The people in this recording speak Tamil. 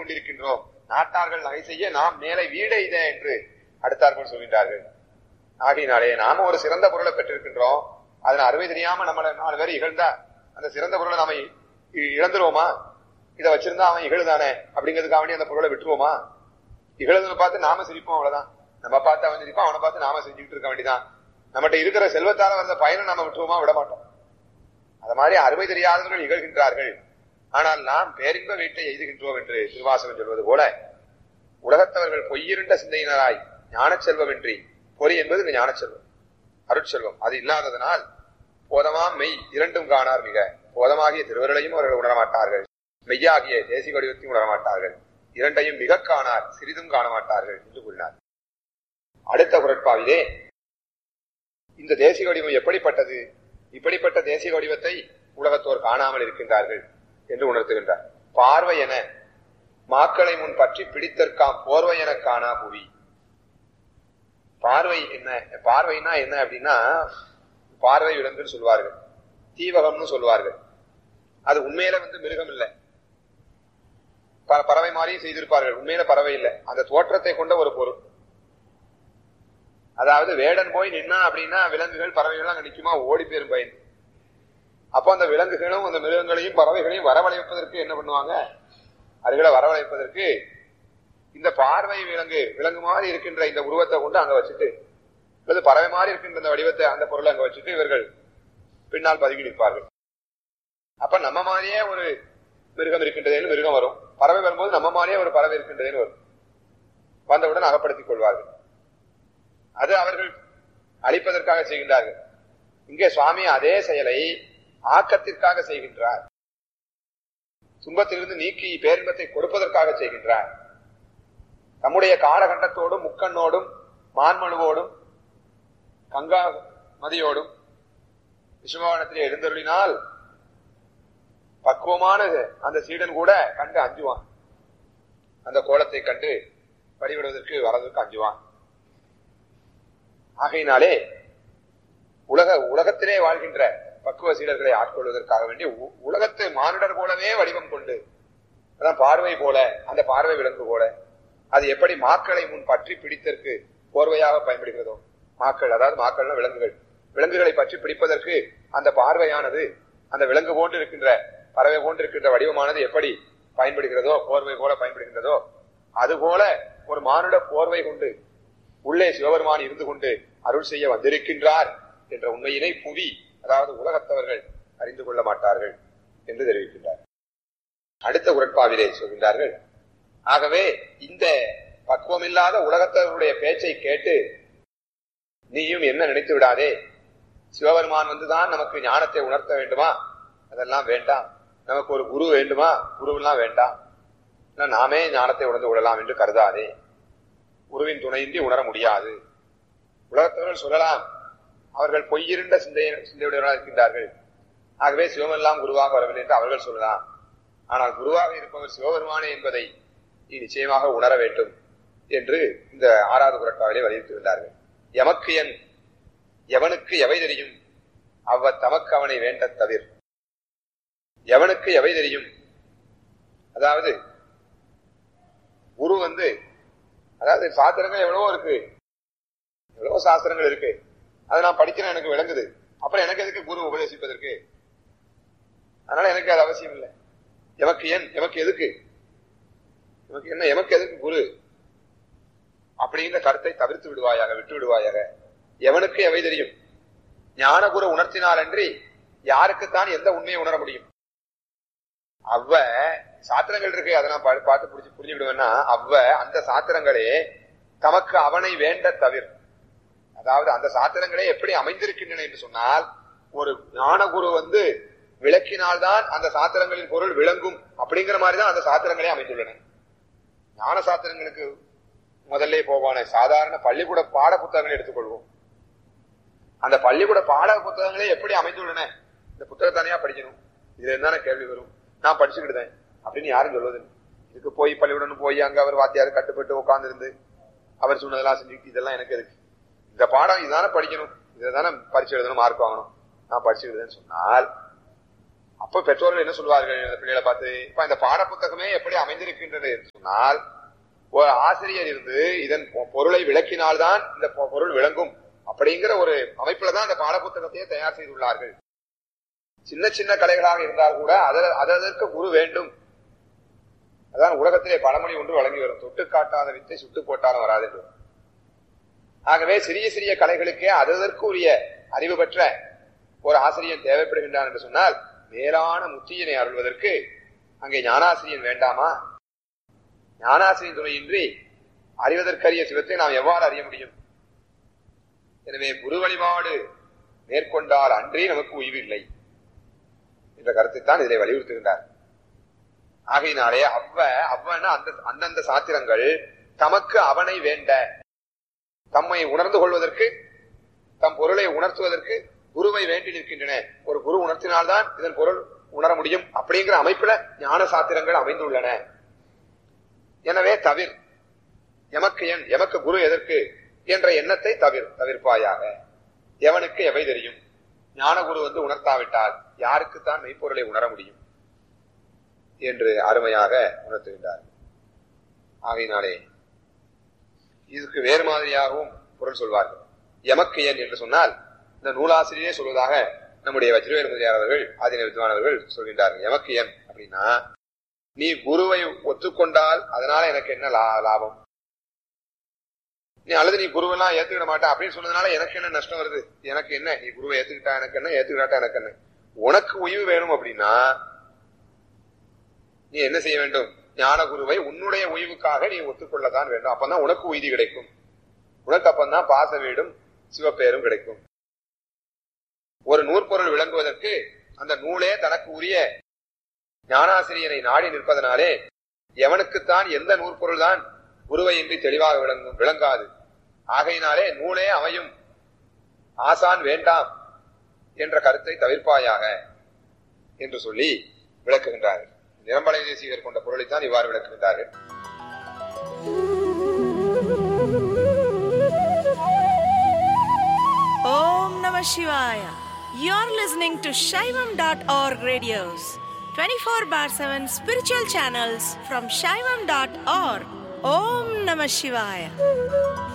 கொண்டிருக்கின்றோம் நாட்டார்கள் நகை செய்ய நாம் மேலே வீடெய்த என்று அடுத்தார்கள் சொல்கின்றார்கள் ஆகையினாலே நாம ஒரு சிறந்த பொருளை பெற்றிருக்கின்றோம் அதன் அறுவை தெரியாம நம்மள நாலு பேர் இகழ்ந்தா அந்த சிறந்த பொருளை நாம இ- இழந்துருவோமா இதை வச்சிருந்தா அவன் இகழுதானே அப்படிங்கிறதுக்காக வேண்டி அந்த பொருளை விட்டுருவோமா இகழுதுன்னு பார்த்து நாம சிரிப்போம் அவ்வளவுதான் நம்ம பார்த்து அவன் சிரிப்பான் அவனை பார்த்து நாம செஞ்சுக்கிட்டு இருக்க வேண்டியதான் நம்மகிட்ட இருக்கிற செல்வத்தால வந்த பயனை நாம விட்டுருவோமா விட மாட்டோம் அது மாதிரி அருமை தெரியாதவர்கள் இகழ்கின்றார்கள் ஆனால் நாம் பேரின்ப வீட்டை எய்துகின்றோம் என்று திருவாசகம் சொல்வது போல உலகத்தவர்கள் பொய்யிருண்ட சிந்தையினராய் ஞானச் செல்வமின்றி பொறி என்பது இந்த ஞானச் செல்வம் அருட்செல்வம் அது இல்லாததனால் போதமாம் மெய் இரண்டும் காணார் மிக போதமாகிய திருவருளையும் அவர்கள் உணரமாட்டார்கள் மெய்யாகிய தேசிக வடிவத்தையும் உணரமாட்டார்கள் இரண்டையும் மிக காணார் சிறிதும் காண மாட்டார்கள் என்று கூறினார் அடுத்த குரட்பாவிலே இந்த தேசிக வடிவம் எப்படிப்பட்டது இப்படிப்பட்ட தேசிக வடிவத்தை உலகத்தோர் காணாமல் இருக்கின்றார்கள் என்று உணர்த்துகின்றார் பார்வை என மாக்களை முன் பற்றி பிடித்தற்காம் போர்வை என காணா புவி பார்வை என்ன பார்வைனா என்ன அப்படின்னா பார்வை விலங்குன்னு சொல்வார்கள் தீவகம்னு சொல்வார்கள் அது உண்மையில வந்து மிருகம் இல்லை ப- பறவை மாதிரியும் செய்திருப்பார்கள் உண்மையில பறவை இல்லை அந்த தோற்றத்தை கொண்ட ஒரு பொருள் அதாவது வேடன் போய் நின்னா அப்படின்னா விலங்குகள் பறவைகள் அங்க நிக்குமா ஓடி போயிரும் பயந்து அப்போ அந்த விலங்குகளும் அந்த மிருகங்களையும் பறவைகளையும் வரவழைப்பதற்கு என்ன பண்ணுவாங்க அதுகளை வரவழைப்பதற்கு இந்த பார்வை விலங்கு விலங்கு மாதிரி இருக்கின்ற இந்த உருவத்தை கொண்டு அங்க வச்சுட்டு அல்லது பறவை மாதிரி இருக்கின்ற இந்த வடிவத்தை அந்த பொருளை அங்க வச்சுட்டு இவர்கள் பின்னால் பதுங்கி நிற்பார்கள் அப்ப நம்ம மாதிரியே ஒரு மிருகம் இருக்கின்றதேன்னு மிருகம் வரும் பறவை வரும்போது நம்ம மாதிரியே ஒரு பறவை இருக்கின்றதேன்னு வரும் வந்தவுடன் அகப்படுத்திக் கொள்வார்கள் அது அவர்கள் அழிப்பதற்காக செய்கின்றார்கள் இங்கே சுவாமி அதே செயலை ஆக்கத்திற்காக செய்கின்றார் துன்பத்திலிருந்து நீக்கி பேரின்பத்தை கொடுப்பதற்காக செய்கின்றார் தம்முடைய காலகண்டத்தோடும் முக்கண்ணோடும் மான்மழுவோடும் கங்கா மதியோடும் விஸ்வபவனத்திலே எழுந்தருளினால் பக்குவமான அந்த சீடன் கூட கண்டு அஞ்சுவான் அந்த கோலத்தை கண்டு வழிபடுவதற்கு வரதற்கு அஞ்சுவான் ஆகையினாலே உலக உலகத்திலே வாழ்கின்ற பக்குவ சீடர்களை ஆட்கொள்வதற்காக வேண்டி உ- உலகத்து மானுடர் போலவே வடிவம் கொண்டு அதான் பார்வை போல அந்த பார்வை விலங்கு போல அது எப்படி மாக்களை முன் பற்றி பிடித்தற்கு போர்வையாக பயன்படுகிறதோ மாக்கள் அதாவது மாக்கள்னா விலங்குகள் விலங்குகளை பற்றி பிடிப்பதற்கு அந்த பார்வையானது அந்த விலங்கு போன்று இருக்கின்ற பறவை போன்று இருக்கின்ற வடிவமானது எப்படி பயன்படுகிறதோ போர்வை போல பயன்படுகின்றதோ அதுபோல ஒரு மானுட போர்வை கொண்டு உள்ளே சிவபெருமான் இருந்து கொண்டு அருள் செய்ய வந்திருக்கின்றார் என்ற உண்மையினை புவி அதாவது உலகத்தவர்கள் அறிந்து கொள்ள மாட்டார்கள் என்று தெரிவிக்கின்றார் அடுத்த உரட்பாவிலே சொல்கின்றார்கள் ஆகவே இந்த பக்குவமில்லாத உலகத்தவருடைய பேச்சை கேட்டு நீயும் என்ன நினைத்து விடாதே சிவபெருமான் வந்துதான் நமக்கு ஞானத்தை உணர்த்த வேண்டுமா அதெல்லாம் வேண்டாம் நமக்கு ஒரு குரு வேண்டுமா குருவெல்லாம் வேண்டாம் இல்ல நாமே ஞானத்தை உணர்ந்து கொள்ளலாம் என்று கருதாதே குருவின் துணையின்றி உணர முடியாது உலகத்தவர்கள் சொல்லலாம் அவர்கள் பொய்யிருண்ட சிந்தை சிந்தையுடையவர்களாக இருக்கின்றார்கள் ஆகவே சிவமெல்லாம் குருவாக வரவில்லை என்று அவர்கள் சொல்லலாம் ஆனால் குருவாக இருப்பவர் சிவபெருமானே என்பதை நீ நிச்சயமாக உணர வேண்டும் என்று இந்த ஆறாவது குரட்டாவிலே வலியுறுத்தியுள்ளார்கள் எமக்கு என் எவனுக்கு எவை தெரியும் அவ்வ தமக்கு அவனை வேண்ட தவிர எவனுக்கு எவை தெரியும் அதாவது குரு வந்து அதாவது சாஸ்திரங்கள் எவ்வளவோ இருக்கு எவ்வளவோ சாஸ்திரங்கள் இருக்கு அதை நான் படிக்கிறேன் எனக்கு விளங்குது அப்புறம் எனக்கு எதுக்கு குரு உபதேசிப்பதற்கு அதனால எனக்கு அது அவசியம் இல்லை எமக்கு ஏன் எமக்கு எதுக்கு எமக்கு என்ன எமக்கு எதுக்கு குரு அப்படிங்கிற கருத்தை தவிர்த்து விடுவாயாக விட்டு விடுவாயாக எவனுக்கு எவை தெரியும் ஞான குரு உணர்த்தினால் அன்றி யாருக்குத்தான் எந்த உண்மையை உணர முடியும் அவ்வ சாத்திரங்கள் இருக்கு அதை நான் பா- பார்த்து புரிஞ்சு புரிஞ்சு விடுவேன்னா அவ்வ அந்த சாத்திரங்களே தமக்கு அவனை வேண்ட தவிர அதாவது அந்த சாத்திரங்களே எப்படி அமைந்திருக்கின்றன என்று சொன்னால் ஒரு ஞானகுரு வந்து விளக்கினால்தான் அந்த சாத்திரங்களின் பொருள் விளங்கும் அப்படிங்கிற மாதிரி தான் அந்த சாத்திரங்களே அமைந்துள்ளன ஞான சாத்திரங்களுக்கு முதல்ல போவான சாதாரண பள்ளிக்கூட பாட புத்தகங்களை எடுத்துக்கொள்வோம் அந்த பள்ளிக்கூட பாட புத்தகங்களே எப்படி அமைந்துள்ளன இந்த புத்தகம் தனியா படிக்கணும் இதுல இருந்தான கேள்வி வரும் நான் படிச்சுக்கிட்டேன் அப்படின்னு யாரும் சொல்வது இல்லை. இதுக்கு போய் பள்ளிக்கூடம் போய் அங்க அவர் வாத்தியார் கட்டுப்பட்டு உட்கார்ந்து இருந்து அவர் சொன்னதெல்லாம் செஞ்சுக்கிட்டு இதெல்லாம் எனக்கு இருக்கு இந்த பாடம் இதுதானே படிக்கணும் இதை தானே பரிசு எழுதணும் மார்க் வாங்கணும் நான் படிச்சுக்கிட்டேன்னு சொன்னால் அப்ப பெற்றோர்கள் என்ன சொல்வார்கள் இந்த பிள்ளைகளை பார்த்து இப்ப இந்த பாடப்புத்தகமே எப்படி அமைந்திருக்கின்றது என்று சொன்னால் ஒரு ஆசிரியர் இருந்து இதன் பொ- பொருளை விளக்கினால்தான் இந்த பொ- பொருள் விளங்கும் அப்படிங்கிற ஒரு அமைப்புல தான் அந்த பாடப்புத்தகத்தையே தயார் செய்துள்ளார்கள் சின்ன சின்ன கலைகளாக இருந்தால் கூட அத- அதற்கு குரு வேண்டும் அதான் உலகத்திலே பழமொழி ஒன்று வழங்கி வரும் தொட்டு காட்டாத வித்தை சுட்டு போட்டாலும் வராது என்று ஆகவே சிறிய சிறிய கலைகளுக்கே அதற்கு உரிய அறிவு பெற்ற ஒரு ஆசிரியன் தேவைப்படுகின்றான் என்று சொன்னால் மேலான முத்தியினை அருள்வதற்கு அங்கே ஞானாசிரியன் வேண்டாமா ஞானாசிரியன் துணையின்றி அறிவதற்கரிய சிவத்தை நாம் எவ்வாறு அறிய முடியும் எனவே குரு வழிபாடு மேற்கொண்டால் அன்றே நமக்கு உய்வு இல்லை என்ற கருத்தை தான் இதிலே வலியுறுத்துகின்றார் ஆகையினாலே அவ்வ அவ்வன அந்த அந்தந்த சாத்திரங்கள் தமக்கு அவனை வேண்ட தம்மை உணர்ந்து கொள்வதற்கு தம் பொருளை உணர்த்துவதற்கு குருவை வேண்டி நிற்கின்றன ஒரு குரு உணர்த்தினால்தான் இதன் பொருள் உணர முடியும் அப்படிங்கிற அமைப்புல ஞான சாத்திரங்கள் அமைந்துள்ளன எனவே தவிர் எமக்கு என் எமக்கு குரு எதற்கு என்ற எண்ணத்தை தவிர் தவிர்ப்பாயாக எவனுக்கு எவை தெரியும் ஞான குரு வந்து உணர்த்தாவிட்டால் யாருக்குத்தான் மெய்ப்பொருளை உணர முடியும் என்று அருமையாக உணர்த்துகின்றார் ஆகையினாலே இதுக்கு வேறு மாதிரியாகவும் பொருள் சொல்வார்கள் எமக்கு என் என்று சொன்னால் இந்த நூலாசிரியரே சொல்வதாக நம்முடைய வஜ்ரவேல் முதலியார் அவர்கள் ஆதின வித்வானவர்கள் சொல்கின்றார்கள் எமக்கு என் அப்படின்னா நீ குருவை ஒத்துக்கொண்டால் அதனால எனக்கு என்ன லா- லாபம் நீ அல்லது நீ குருவெல்லாம் ஏத்துக்கிட மாட்டா அப்படின்னு சொன்னதுனால எனக்கு என்ன நஷ்டம் வருது எனக்கு என்ன நீ குருவை ஏத்துக்கிட்டா எனக்கு என்ன ஏத்துக்கிட்டாட்டா எனக்கு என்ன உனக்கு உய்வு வேணும் அப்படின்னா நீ என்ன செய்ய வேண்டும் ஞான குருவை உன்னுடைய உய்வுக்காக நீ ஒத்துக்கொள்ளத்தான் வேண்டும் அப்பதான் உனக்கு உய்தி கிடைக்கும் உனக்கு அப்பந்தான் பாச வீடும் சிவப்பேரும் கிடைக்கும் ஒரு நூற்பொருள் விளங்குவதற்கு அந்த நூலே தனக்கு உரிய ஞானாசிரியனை நாடி நிற்பதனாலே எவனுக்குத்தான் எந்த நூற்பொருள் தான் குருவையின்றி தெளிவாக விளங்கும் விளங்காது ஆகையினாலே நூலே அமையும் ஆசான் வேண்டாம் என்ற கருத்தை தவிர்ப்பாயாக என்று சொல்லி விளக்குகின்றார்கள் நிரம்பலை தேசிகர் கொண்ட பொருளைத்தான் இவ்வாறு விளக்குகின்றார்கள் Om Namah Shivaya. You're listening to Shaivam.org radios, 24 bar 7 spiritual channels from Shaivam.org. Om Namah Shivaya.